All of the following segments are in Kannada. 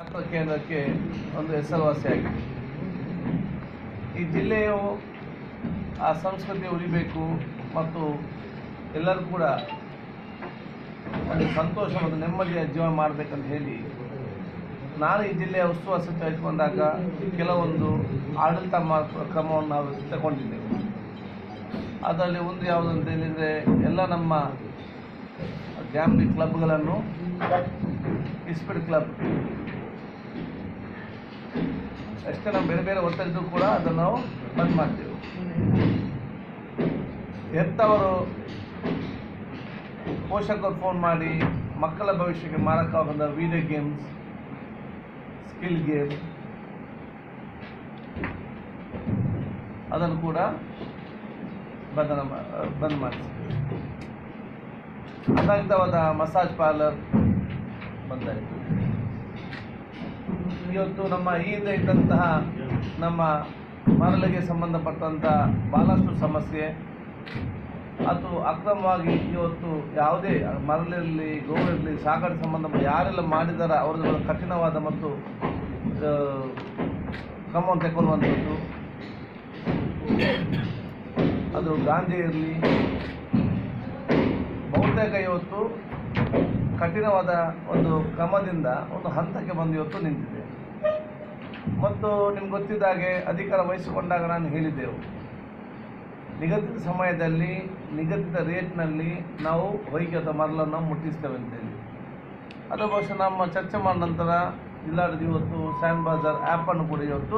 ಡಾಕ್ಟರ್ ಕೇಂದ್ರಕ್ಕೆ ಒಂದು ಹೆಸರುವಾಸಿಯಾಗಿದೆ ಈ ಜಿಲ್ಲೆಯು ಆ ಸಂಸ್ಕೃತಿ ಉಳಿಬೇಕು ಮತ್ತು ಎಲ್ಲರೂ ಕೂಡ ಒಂದು ಸಂತೋಷ ಮತ್ತು ನೆಮ್ಮದಿಯ ಜೀವನ ಮಾಡಬೇಕಂತ ಹೇಳಿ ನಾನು ಈ ಜಿಲ್ಲೆಯ ಉಸ್ತುವಾರಿ ಸಚಿವ ಇಟ್ಕೊಂಡಾಗ ಕೆಲವೊಂದು ಆಡಳಿತ ಮಾ- ಕ್ರಮವನ್ನು ನಾವು ತಗೊಂಡಿದ್ದೆವು ಅದರಲ್ಲಿ ಒಂದು ಯಾವುದಂತ ಹೇಳಿದರೆ ಎಲ್ಲ ನಮ್ಮ ಗ್ಯಾಮ್ಲಿಂಗ್ ಕ್ಲಬ್ಗಳನ್ನು ಇಸ್ಪಿಡ್ ಕ್ಲಬ್ ಎಷ್ಟೇ ನಾವು ಬೇರೆ ಬೇರೆ ಒತ್ತಡ ಇದ್ರೂ ಕೂಡ ಅದನ್ನು ನಾವು ಬಂದ್ ಮಾಡ್ತೇವೆ ಹೆತ್ತವರು ಪೋಷಕರು ಫೋನ್ ಮಾಡಿ ಮಕ್ಕಳ ಭವಿಷ್ಯಕ್ಕೆ ಮಾರಕವಾದ ವಿಡಿಯೋ ಗೇಮ್ಸ್ ಸ್ಕಿಲ್ ಗೇಮ್ ಅದನ್ನು ಕೂಡ ಬಂಧನ ಮಾ- ಬಂದ್ ಮಾಡಿಸಿ ಅನಗ್ಧವಾದ ಮಸಾಜ್ ಪಾರ್ಲರ್ ಬಂದಾಯಿತು ಇವತ್ತು ನಮ್ಮ ಈ ಹಿಂದೆ ಇದ್ದಂತಹ ನಮ್ಮ ಮರಳಿಗೆ ಸಂಬಂಧಪಟ್ಟಂಥ ಭಾಳಷ್ಟು ಸಮಸ್ಯೆ ಅದು ಅಕ್ರಮವಾಗಿ ಇವತ್ತು ಯಾವುದೇ ಮರಳಿರಲಿ ಗೋವಿರಲಿ ಸಾಗಣೆ ಸಂಬಂಧ ಯಾರೆಲ್ಲ ಮಾಡಿದಾರ ಅವ್ರದ್ದು ಕಠಿಣವಾದ ಮತ್ತು ಆ, ಕ್ರಮವನ್ನು ತಗೊಳ್ಳುವಂಥದ್ದು ಅದು ಗಾಂಜೆ ಇರಲಿ ಬಹುತೇಕ ಇವತ್ತು ಕಠಿಣವಾದ ಒಂದು ಕ್ರಮದಿಂದ ಒಂದು ಹಂತಕ್ಕೆ ಬಂದು ಇವತ್ತು ನಿಂತಿದೆ ಮತ್ತು ನಿಮ್ಗೆ ಗೊತ್ತಿದ್ದ ಹಾಗೆ ಅಧಿಕಾರ ವಹಿಸಿಕೊಂಡಾಗ ನಾನು ಹೇಳಿದ್ದೆವು ನಿಗದಿತ ಸಮಯದಲ್ಲಿ ನಿಗದಿತ ರೇಟ್ನಲ್ಲಿ ನಾವು ಹೊಯ್ಗೆ ಅಥವಾ ಮರಳನ್ನು ಮುಟ್ಟಿಸ್ತೇವೆ ಅಂತೇಳಿ ಅದು ಬಹುಶಃ ನಮ್ಮ ಚರ್ಚೆ ಮಾಡಿದ ನಂತರ ಜಿಲ್ಲಾಡಳಿತ ಇವತ್ತು ಸ್ಯಾನ್ ಬಾಜಾರ್ ಆ್ಯಪನ್ನು ಕೂಡ ಇವತ್ತು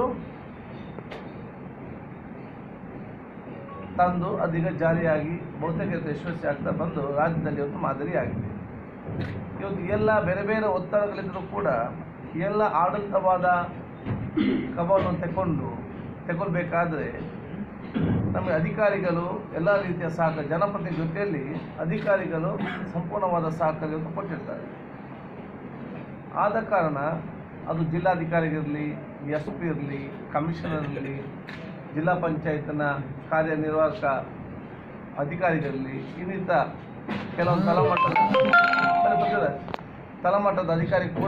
ತಂದು ಅದೀಗ ಜಾರಿಯಾಗಿ ಬಹುತೇಕ ಇವತ್ತು ಯಶಸ್ವಿ ಆಗ್ತಾ ಬಂದು ರಾಜ್ಯದಲ್ಲಿ ಇವತ್ತು ಮಾದರಿಯಾಗಿದೆ ಇವತ್ತು ಎಲ್ಲ ಬೇರೆ ಬೇರೆ ಒತ್ತಡಗಳಿದ್ದರೂ ಕೂಡ ಎಲ್ಲ ಆಡಳಿತವಾದ ಕ್ರಮವನ್ನು ತಗೊಂಡು ತಗೊಳ್ಬೇಕಾದ್ರೆ ನಮಗೆ ಅಧಿಕಾರಿಗಳು ಎಲ್ಲ ರೀತಿಯ ಸಹಕಾರ ಜನಪ್ರತಿನಿಧಿ ಜೊತೆಯಲ್ಲಿ ಅಧಿಕಾರಿಗಳು ಸಂಪೂರ್ಣವಾದ ಸಹಕಾರವನ್ನು ಕೊಟ್ಟಿರ್ತಾರೆ ಆದ ಕಾರಣ ಅದು ಜಿಲ್ಲಾಧಿಕಾರಿಗಿರಲಿ ಎಸ್ ಪಿ ಇರಲಿ ಕಮಿಷನರ್ ಇರಲಿ ಜಿಲ್ಲಾ ಪಂಚಾಯತ್ನ ಕಾರ್ಯನಿರ್ವಾಹಕ ಅಧಿಕಾರಿಗಳಿರಲಿ ಇನ್ನಿತ ಕೆಲವೊಂದು ತಳಮಟ್ಟದ ಅದೇ ಗೊತ್ತಿದೆ. ತಳಮಟ್ಟದ ಅಧಿಕಾರಿ ಕೂಡ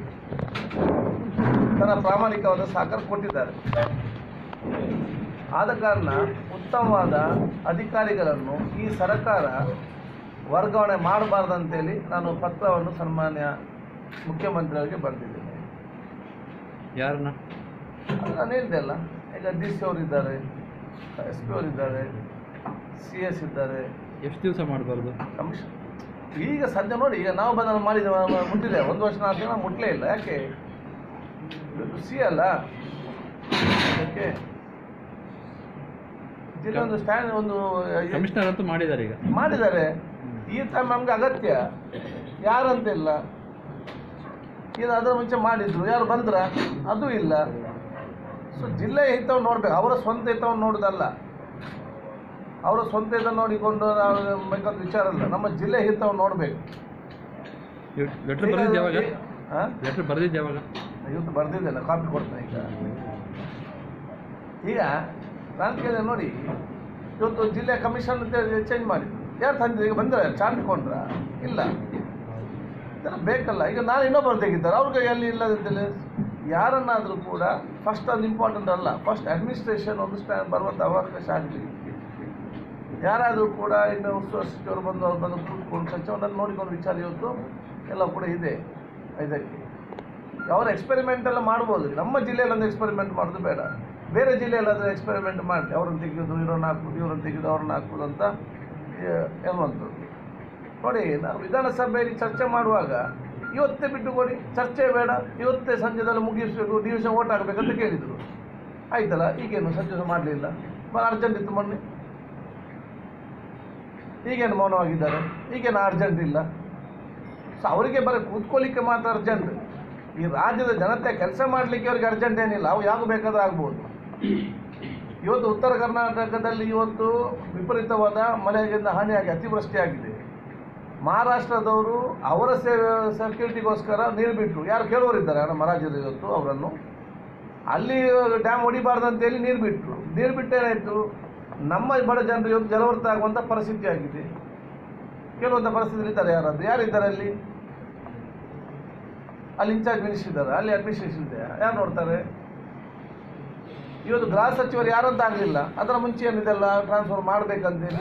ತನ್ನ ಪ್ರಾಮಾಣಿಕವಾದ ಸಹಕಾರ ಕೊಟ್ಟಿದ್ದಾರೆ ಆದ ಕಾರಣ ಉತ್ತಮವಾದ ಅಧಿಕಾರಿಗಳನ್ನು ಈ ಸರ್ಕಾರ ವರ್ಗಾವಣೆ ಮಾಡಬಾರ್ದಂತೇಳಿ ನಾನು ಪತ್ರವನ್ನು ಸನ್ಮಾನ್ಯ ಮುಖ್ಯಮಂತ್ರಿಯವರಿಗೆ ಬರೆದಿದ್ದೇನೆ ಯಾರನ್ನ ಅದು ನಾನು ಹೇಳಿದೆ ಅಲ್ಲ ಈಗ ಡಿ ಸಿ ಅವರಿದ್ದಾರೆ ಎಸ್ ಪಿ ಅವರಿದ್ದಾರೆ ಸಿ ಎಸ್ ಇದ್ದಾರೆ ಎಷ್ಟು ದಿವಸ ಮಾಡಬಾರ್ದು ಕಮಿಷನ್ ಈಗ ಸದ್ಯ ನೋಡಿ ಈಗ ನಾವು ಬಂದ ಮಾಡಿದ ಮುಟ್ಟಿದೆ ಒಂದು ವರ್ಷ ನಾಲ್ಕು ದಿನ ಮುಟ್ಲೇ ಇಲ್ಲ ಯಾಕೆ ಇವತ್ತು ಸಿ ಅಲ್ಲ ಅದಕ್ಕೆ ಜಿಲ್ಲೆ ಒಂದು ಸ್ಟ್ಯಾಂಡ್ ಒಂದು ಕಮಿಷನರ್ ಅಂತೂ ಮಾಡಿದ್ದಾರೆ ಈಗ ಮಾಡಿದ್ದಾರೆ ಈ ಟೈಮ್ ನಮ್ಗೆ ಅಗತ್ಯ ಯಾರಂತಿಲ್ಲ ಇದು ಅದರ ಮುಂಚೆ ಮಾಡಿದ್ರು ಯಾರು ಬಂದ್ರ ಅದು ಇಲ್ಲ ಸೊ ಜಿಲ್ಲೆ ಹಿತವನ್ನು ನೋಡ್ಬೇಕು ಅವರ ಸ್ವಂತ ಹಿತವನ್ನು ನೋಡೋದಲ್ಲ ಅವರ ಸ್ವಂತ ಹಿತ ನೋಡಿಕೊಂಡು ನಾವು ಬೇಕಂತ ವಿಚಾರ ಅಲ್ಲ ನಮ್ಮ ಜಿಲ್ಲೆ ಹಿತವನ್ನು ನೋಡಬೇಕು ಲೆಟ್ರ್ ಬರೆದಿದ್ದು ಯಾವಾಗ ಹಾಂ ಲೆಟ್ರ್ ಬರೆದಿದ್ದು ಯಾವಾಗ ಇವತ್ತು ಬರ್ದಿದ್ದೆಲ್ಲ ಕಾಪಿ ಕೊಡ್ತೇನೆ ಈಗ ಈಗ ನಾನು ಕೇಳಿದೆ ನೋಡಿ ಇವತ್ತು ಜಿಲ್ಲೆ ಕಮಿಷನ್ ಚೇಂಜ್ ಮಾಡಿದ್ರು ಯಾರು ತಂದಿದ್ರು ಈಗ ಬಂದ್ರೆ ಚಾರ್ಜ್ ಕೊಂಡ್ರ ಇಲ್ಲ ಇದೆಲ್ಲ ಬೇಕಲ್ಲ ಈಗ ನಾನು ಇನ್ನೊಬ್ಬರು ತೆಗಿತಾರೆ ಅವ್ರ ಕೈಯಲ್ಲಿ ಇಲ್ಲದಂತೇಳಿ ಯಾರನ್ನಾದರೂ ಕೂಡ ಫಸ್ಟ್ ಅದು ಇಂಪಾರ್ಟೆಂಟ್ ಅಲ್ಲ ಫಸ್ಟ್ ಅಡ್ಮಿನಿಸ್ಟ್ರೇಷನ್ ಒಂದು ಸ್ಟ್ಯಾಂಡ್ ಬರುವಂಥ ಅವಕಾಶ ಆಗಲಿ ಯಾರಾದರೂ ಕೂಡ ಇನ್ನು ಉಸ್ತುವಾರಿ ಸಚಿವರು ಬಂದು ಅವ್ರು ಬಂದು ಕೂತ್ಕೊಂಡು ಸಚಿವರನ್ನು ನೋಡಿಕೊಂಡು ವಿಚಾರ ಇವತ್ತು ಎಲ್ಲ ಕೂಡ ಇದೆ ಇದಕ್ಕೆ ಅವ್ರ ಎಕ್ಸ್ಪೆರಿಮೆಂಟ್ ಎಲ್ಲ ಮಾಡ್ಬೋದು ನಮ್ಮ ಜಿಲ್ಲೆಯಲ್ಲಿ ಒಂದು ಎಕ್ಸ್ಪೆರಿಮೆಂಟ್ ಮಾಡೋದು ಬೇಡ ಬೇರೆ ಜಿಲ್ಲೆಯಲ್ಲಿ ಅದನ್ನು ಎಕ್ಸ್ಪೆರಿಮೆಂಟ್ ಮಾಡಿ ಅವ್ರನ್ನ ತೆಗೆಯೋದು ಇವ್ರನ್ನ ಹಾಕೋದು ಇವ್ರನ್ನ ತೆಗೆದು ಅವ್ರನ್ನ ಹಾಕೋದು ಅಂತ ಏ- ಹೇಳುವಂಥದ್ದು ನೋಡಿ ನಾವು ವಿಧಾನಸಭೆಯಲ್ಲಿ ಚರ್ಚೆ ಮಾಡುವಾಗ ಇವತ್ತೇ ಬಿಟ್ಟು ಕೊಡಿ ಚರ್ಚೆ ಬೇಡ ಇವತ್ತೇ ಸಂಜೆದಲ್ಲಿ ಮುಗಿಸ್ಬೇಕು ಡಿವಿಷನ್ ಓಟ್ ಹಾಕಬೇಕಂತ ಕೇಳಿದರು ಆಯ್ತಲ್ಲ ಈಗೇನು ಸಂಜೆ ಮಾಡಲಿಲ್ಲ ಭಾಳ ಅರ್ಜೆಂಟ್ ಇತ್ತು ಮೊನ್ನೆ ಈಗೇನು ಮೌನವಾಗಿದ್ದಾರೆ ಈಗೇನು ಅರ್ಜೆಂಟ್ ಇಲ್ಲ ಸೊ ಅವರಿಗೆ ಬರೀ ಕೂತ್ಕೊಳ್ಳಿಕ್ಕೆ ಮಾತ್ರ ಅರ್ಜೆಂಟ್ ಈ ರಾಜ್ಯದ ಜನತೆ ಕೆಲಸ ಮಾಡಲಿಕ್ಕೆ ಅವ್ರಿಗೆ ಅರ್ಜೆಂಟ್ ಏನಿಲ್ಲ ಅವು ಯಾವಾಗ ಬೇಕಾದ್ರೂ ಆಗ್ಬೋದು ಇವತ್ತು ಉತ್ತರ ಕರ್ನಾಟಕದಲ್ಲಿ ಇವತ್ತು ವಿಪರೀತವಾದ ಮಳೆಯಿಂದ ಹಾನಿಯಾಗಿ ಅತಿವೃಷ್ಟಿ ಆಗಿದೆ ಮಹಾರಾಷ್ಟ್ರದವರು ಅವರ ಸೇವೆ ಸೆಕ್ಯೂರಿಟಿಗೋಸ್ಕರ ನೀರು ಬಿಟ್ಟರು ಯಾರು ಕೇಳೋರಿದ್ದಾರೆ ನಮ್ಮ ರಾಜ್ಯದ ಇವತ್ತು ಅವರನ್ನು ಅಲ್ಲಿ ಡ್ಯಾಮ್ ಹೊಡಿಬಾರ್ದು ಅಂತೇಳಿ ನೀರು ಬಿಟ್ಟರು ನೀರು ಬಿಟ್ಟೇನಾಯಿತು ನಮ್ಮ ಬಡ ಜನರು ಇವತ್ತು ಜಲವರ್ತ ಆಗುವಂಥ ಪರಿಸ್ಥಿತಿ ಆಗಿದೆ ಕೇಳುವಂಥ ಪರಿಸ್ಥಿತಿ ಇದ್ದಾರೆ ಯಾರಾದ್ರು ಯಾರಿದ್ದಾರೆ ಅಲ್ಲಿ ಅಲ್ಲಿ ಇನ್ಚಾರ್ಜ್ ಮಿನಿಸ್ಟರ್ ಇದ್ದಾರೆ ಅಲ್ಲಿ ಅಡ್ಮಿನಿಸ್ಟ್ರೇಷನ್ ಇದೆ ಯಾರು ನೋಡ್ತಾರೆ ಇವತ್ತು ಗೃಹ ಸಚಿವರು ಯಾರಂತ ಆಗಲಿಲ್ಲ ಅದರ ಮುಂಚೆ ಏನಿದೆಲ್ಲ ಟ್ರಾನ್ಸ್ಫರ್ ಮಾಡಬೇಕಂತೇಳಿ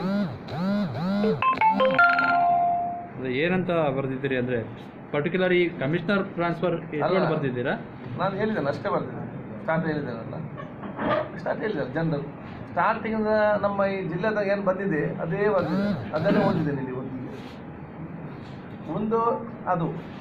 ಅಂದ್ರೆ ಏನಂತ ಬರ್ದಿದ್ದೀರಿ ಅಂದ್ರೆ ಪರ್ಟಿಕ್ಯುಲರ್ ಈ ಕಮಿಷನರ್ ಟ್ರಾನ್ಸ್ಫರ್ ಅಲ್ಲ. ಬರ್ದಿದ್ದೀರಾ ನಾನು ಹೇಳಿದ್ದೇನೆ ಅಷ್ಟೇ ಬರ್ತಿದ್ದೆ ಸ್ಟಾರ್ಟ್ ಹೇಳಿದ್ದೇನಲ್ಲ ಸ್ಟಾರ್ಟ್ ಹೇಳಿದ್ದಾರೆ ಜನರಲ್ ಸ್ಟಾರ್ಟಿಂಗ್ ನಮ್ಮ ಈ ಜಿಲ್ಲೆದಾಗ ಏನು ಬಂದಿದೆ ಅದೇ ಬಂದಿದೆ ಅದನ್ನೇ ಓದಿದ್ದೇನೆ ಇಲ್ಲಿ ಒಂದು ಒಂದು ಅದು